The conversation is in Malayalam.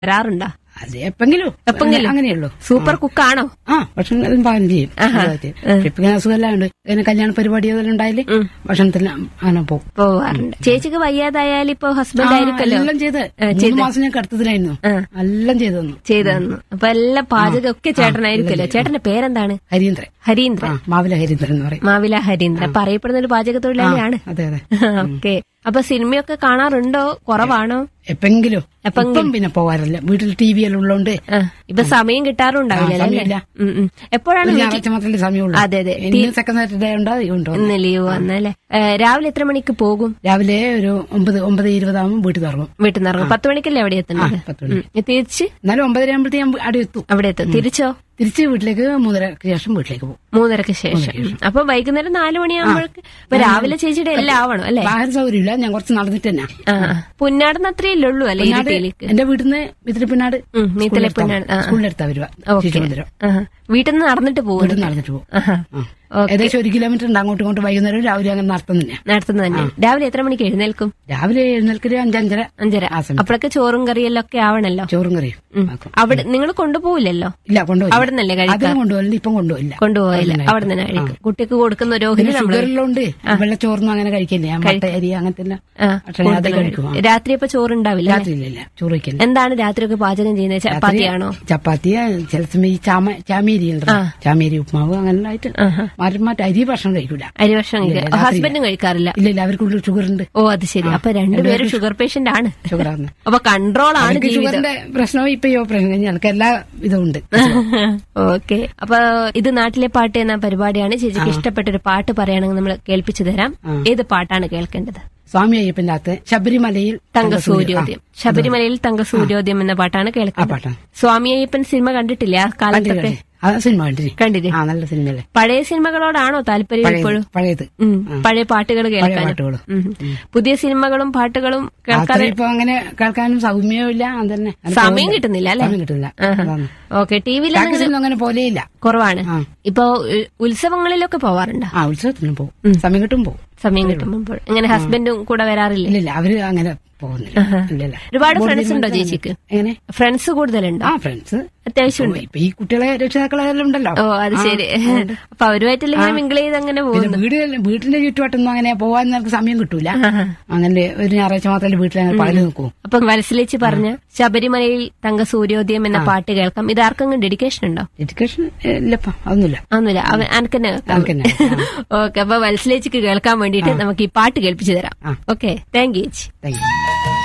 വരാറുണ്ടോ അത് എപ്പെങ്കിലും എപ്പെങ്കിലും? അങ്ങനെയുള്ളൂ സൂപ്പർ കുക്കാണോ ആ ഭക്ഷണം എല്ലാം പാകം ചെയ്യും ചെറുതായിട്ട്. ഇപ്പൊ ഇങ്ങനെ അസുഖമെല്ലാം ഉണ്ട് ഇങ്ങനെ കല്യാണ പരിപാടികളെല്ലാം ഉണ്ടായാല് ഭക്ഷണത്തിനെല്ലാം അങ്ങനെ പോകും പോവാറുണ്ട് ചേച്ചിക്ക് വയ്യാതായാലും ഇപ്പൊ ഹസ്ബൻഡ് ആയിരിക്കല്ലോ എല്ലാം ചെയ്ത് മൂന്ന് മാസം ഞാൻ കടത്തത്തിലായിരുന്നു എല്ലാം ചെയ്തു തന്നു ചെയ്തു തന്നു അപ്പൊ എല്ലാം പാചകം ഒക്കെ ചേട്ടനായിരിക്കുമല്ലോ ചേട്ടന്റെ പേരെന്താണ് ഹരീന്ദ്രൻ ഹരീന്ദ്രൻ ആ മാവില ഹരീന്ദ്രൻ എന്ന് പറയും മാവില ഹരീന്ദ്രൻ അപ്പൊ അറിയപ്പെടുന്ന ഒരു പാചക തൊഴിലാളിയാണ് അതെ അതെ ഓക്കെ അപ്പൊ സിനിമയൊക്കെ കാണാറുണ്ടോ കുറവാണോ എപ്പെങ്കിലും ഇപ്പം പിന്നെ പോകാറില്ല വീട്ടിൽ ടി വി എല്ലാം ഉള്ളതുകൊണ്ട് ആ, ഇപ്പൊ സമയം കിട്ടാറുണ്ടാവില്ല ആ, സമയമില്ല. ഉം, ഉം. എപ്പോഴാണ് ഒരു വീട്ടിൽ- ഞായറാഴ്ച മാത്രമേ സമയമുള്ളൂ അതെ അതെ ഇന്ന് സെക്കൻഡ് സാറ്റർഡേ ഉണ്ടോ ഉണ്ടോ ഇന്ന് ലീവ് വന്നല്ലേ ഏ, രാവിലെ എത്ര മണിക്ക് പോകും രാവിലെ ഒരു ഒമ്പത് ഒമ്പത് ഇരുപതാകുമ്പോൾ വീട്ടിൽ നിന്ന് ഇറങ്ങും വീട്ടിൽ നിന്ന് ഇറങ്ങും പത്ത് മണിക്കല്ലേ അവിടെ എത്തുന്നത് ആ, പത്ത് മണി. ഉം. തിരിച്ച് എന്നാലും ഒമ്പതര ആകുമ്പോഴത്തേക്ക് ഞാൻ അവിടെ എത്തും അവിടെ എത്തും തിരിച്ചോ തിരിച്ച് വീട്ടിലേക്ക് മൂന്നരക്ക് ശേഷം വീട്ടിലേക്ക് പോകും മൂന്നരക്ക് ശേഷം ഉം. അപ്പൊ വൈകുന്നേരം നാലു മണിയാകുമ്പോഴേക്ക് ഇപ്പൊ രാവിലെ ചേച്ചിയുടെ എല്ലാം ആവണം അല്ലേ വാഹന സൗകര്യമില്ല ഞാൻ കുറച്ച് നടന്നിട്ട് തന്നെ ആ പുന്നാടുന്ന് അത്രയല്ലേ ഉള്ളൂ അല്ലേ ഇരുട്ടിയിലേക്ക് എന്റെ വീട്ടിൽ നിന്ന് മിത്രപ്പിനാട് ഉം, മീത്തലെ പുന്നാട് ആ, ആ. സ്കൂളിലെടുത്താ വരുക ഓക്കെ ശിശുമന്ദിരം ആഹാ. വീട്ടിൽ നിന്ന് നടന്നിട്ട് പോകും വീട്ടിൽ നടന്നിട്ട് പോകും ആഹാ. ആ. ഓക്കെ. ഏകദേശം ഒരു കിലോമീറ്റർ ഉണ്ട് അങ്ങോട്ടും ഇങ്ങോട്ടും വൈകുന്നേരം രാവിലെ അങ്ങനെ നടത്തുന്നില്ല നടത്തുന്നത് തന്നെ രാവിലെ എത്ര മണിക്ക് എഴുന്നേൽക്കും രാവിലെ എഴുന്നേൽക്കൊരു അഞ്ചഞ്ചര അഞ്ചര ആ സമയം അപ്പോഴൊക്കെ ചോറും കറിയെല്ലാം ഒക്കെ ആവണല്ലോ ചോറും കറിയും ഉം. ആക്കും. അവിടെ നിങ്ങൾ കൊണ്ടുപോകില്ലല്ലോ ഇല്ല കൊണ്ടുപോയി അവിടെ നിന്നല്ലേ കഴിക്കാം അതിനും കൊണ്ടുപോയില്ല ഇപ്പം കൊണ്ടുപോയില്ല കൊണ്ടുപോയില്ല അവിടെ നിന്ന് കഴിക്കും കുട്ടിക്ക് കൊടുക്കുന്ന ഒരു ഓഹരി നമ്മള് ഷുഗറിലുണ്ട് വെള്ളച്ചോറൊന്നും അങ്ങനെ കഴിക്കില്ല ഞാൻ മുട്ട അരി അങ്ങനത്തെ എല്ലാം ആ, ഭക്ഷണം അത് കഴിക്കും ആ. രാത്രി അപ്പൊ ചോറുണ്ടാവില്ല രാത്രി ഇല്ല ചോറ് വയ്ക്കില്ല എന്താണ് രാത്രിയൊക്കെ പാചകം ചെയ്യുന്നത് ചപ്പാത്തിയാണോ ചപ്പാത്തി ചില സമയം ഈ ചാമ ചാമേരി ഉണ്ടല്ലോ ചാമേരി ഉപ്മാവ് അങ്ങനെ ആയിട്ട് മാറ്റി മാറ്റി അരി ഭക്ഷണം കഴിക്കൂല അരി ഭക്ഷണം കഴിക്കുക ഹസ്ബൻഡും കഴിക്കാറില്ല ഇല്ല ഇല്ല അവർക്കുള്ളിൽ ഷുഗർ ഉണ്ട് ഓ അത് ശരി അപ്പൊ രണ്ടുപേരും ഷുഗർ പേഷ്യന്റ് ആണ് ഷുഗർ ആണ് അപ്പൊ കൺട്രോൾ ആണ് എനിക്ക് ജീവിതം ഷുഗറിന്റെ പ്രശ്നവും ഇപ്പൊ ഈ ഓപ്പറേഷൻ കഴിഞ്ഞ എനിക്ക് എല്ലാ ഇതും ഉണ്ട് ഓക്കെ അപ്പൊ ഇത് നാട്ടിലെ പാട്ട് എന്ന പരിപാടിയാണ് ചേച്ചിക്ക് ഇഷ്ടപ്പെട്ട ഒരു പാട്ട് പറയുകയാണെങ്കിൽ നമ്മൾ കേൾപ്പിച്ചു തരാം ഏത് പാട്ടാണ് കേൾക്കേണ്ടത് സ്വാമി അയ്യപ്പന്റെ അകത്ത് ശബരിമലയിൽ തങ്കസൂര്യോദയം ശബരിമലയിൽ തങ്കസൂര്യോദയം എന്ന പാട്ടാണ് ആ കേൾക്കുന്നത് പാട്ടാണ് സ്വാമി അയ്യപ്പൻ സിനിമ കണ്ടിട്ടില്ലേ ആ കാലത്തൊക്കെ ആ സിനിമ കണ്ടിന് കണ്ടില്ലേ ആ നല്ല സിനിമയല്ലേ പഴയ സിനിമകളോടാണോ താല്പര്യം പഴയത് ഇപ്പോഴും പഴയത് ഉം. പഴയ പാട്ടുകൾ പഴയ കേൾക്കാൻ പാട്ടുകളും പുതിയ സിനിമകളും പാട്ടുകളും കേൾക്കാൻ അത്ര ഇപ്പൊ അങ്ങനെ കേൾക്കാനും സൗമ്യവും ഇല്ല അതന്നെ അത് സമയം പോവില്ല. കിട്ടുന്നില്ല അല്ലെ സമയം കിട്ടില്ല അതാണ്. ഓക്കെ ടിവിയിൽ ടാക്സിലൊന്നും അങ്ങനെ പോലെയില്ല കുറവാണ് ആ. ഇപ്പൊ ഉ- ഉത്സവങ്ങളിലൊക്കെ പോവാറുണ്ടോ ആ ഉത്സവത്തിനും പോകും സമയം കിട്ടും പോകും സമയം കിട്ടുമ്പോൾ ഇങ്ങനെ ഹസ്ബൻഡും കൂടെ വരാറില്ലേ ഇല്ലില്ല അവര് അങ്ങനെ പോകുന്നില്ല ഇല്ലില്ല ഒരുപാട് ഫ്രണ്ട്സ് ഉണ്ടോ ചേച്ചിക്ക് എങ്ങനെ ഫ്രണ്ട്സ് കൂടുതലുണ്ടോ ആ ഫ്രണ്ട്സ് അത്യാവശ്യം ഉണ്ട് ഇപ്പൊ ഈ കുട്ടികളെ രക്ഷിതാക്കളെല്ലാം ഉണ്ടല്ലോ ഓ അത് ശരി അപ്പൊ അവരുമായിട്ടല്ലേ ഇങ്ങനെ മിങ്കിൾ ചെയ്ത് അങ്ങനെ പിന്നെ പോകുന്നു വീട് വീട്ടിന്റെ ചുറ്റുവട്ടൊന്നും അങ്ങനെ പോകാൻ നമുക്ക് സമയം കിട്ടൂല അങ്ങനെ ഒരു ഞായറാഴ്ച മാത്രമല്ലേ വീട്ടിൽ അങ്ങനെ പകല് നിൽക്കൂ അപ്പൊ വത്സലിച്ച് പറഞ്ഞ ശബരിമലയിൽ തങ്ക സൂര്യോദയം എന്ന പാട്ട് കേൾക്കാം ഇത് ആർക്കെങ്കിലും ഡെഡിക്കേഷൻ ഉണ്ടോ എഡ്യൂക്കേഷൻ ഇല്ലപ്പാ അതൊന്നുമില്ല ഒന്നുമില്ല അവൻ അനക്കന്നെ അനക്കന്നെ, ഓക്കെ അപ്പൊ വത്സലേച്ചിക്ക് കേൾക്കാൻ വേണ്ടിയിട്ട് നമുക്ക് ഈ പാട്ട് കേൾപ്പിച്ചു തരാം ഓക്കെ താങ്ക് യു ചേച്ചി താങ്ക് യു